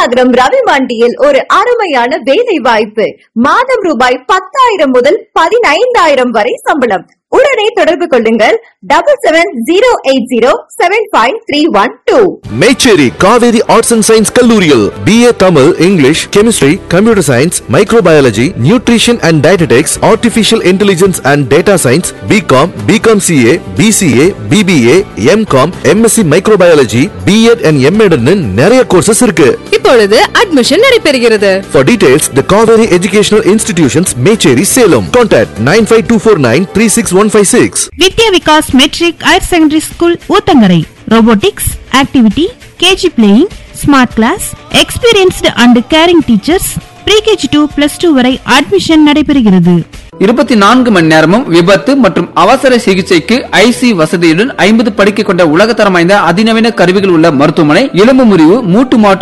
பெண்ணாகரம் ரவி மண்டியில் ஒரு அருமையான வேலை வாய்ப்பு மாதம் ரூபாய் பத்தாயிரம் முதல் பதினைந்தாயிரம் வரை சம்பளம் உடனே தொடர்பு கொள்ளுங்கள் double seven zero eight zero seven five three one two Mecheri Kaveri arts and science கல்லூரியில் BA Tamil English chemistry computer science microbiology nutrition and dietetics artificial intelligence and data science BCom BCom CA BCA BBA MCom MSc microbiology BEd and MEd நிறைய courses இருக்கு இப்பொழுது admission நடைபெறுகிறது For details, the Kaveri Educational Institutions, Mecheri, Salem. Contact 95249 Vidya Vikas matric higher secondary school Uthangarai robotics activity KG playing smart class experienced and caring teachers pre KG to plus two வரை admission நடைபெறுகிறது இருபத்தி நான்கு மணி நேரமும் விபத்து மற்றும் அவசர சிகிச்சைக்கு ஐசி வசதியுடன் ஐம்பது படுக்கை கொண்ட உலகத்தரம் வாய்ந்த அதிநவீன கருவிகள் உள்ள மருத்துவமனை எலும்பு முறிவு மூட்டு மாற்று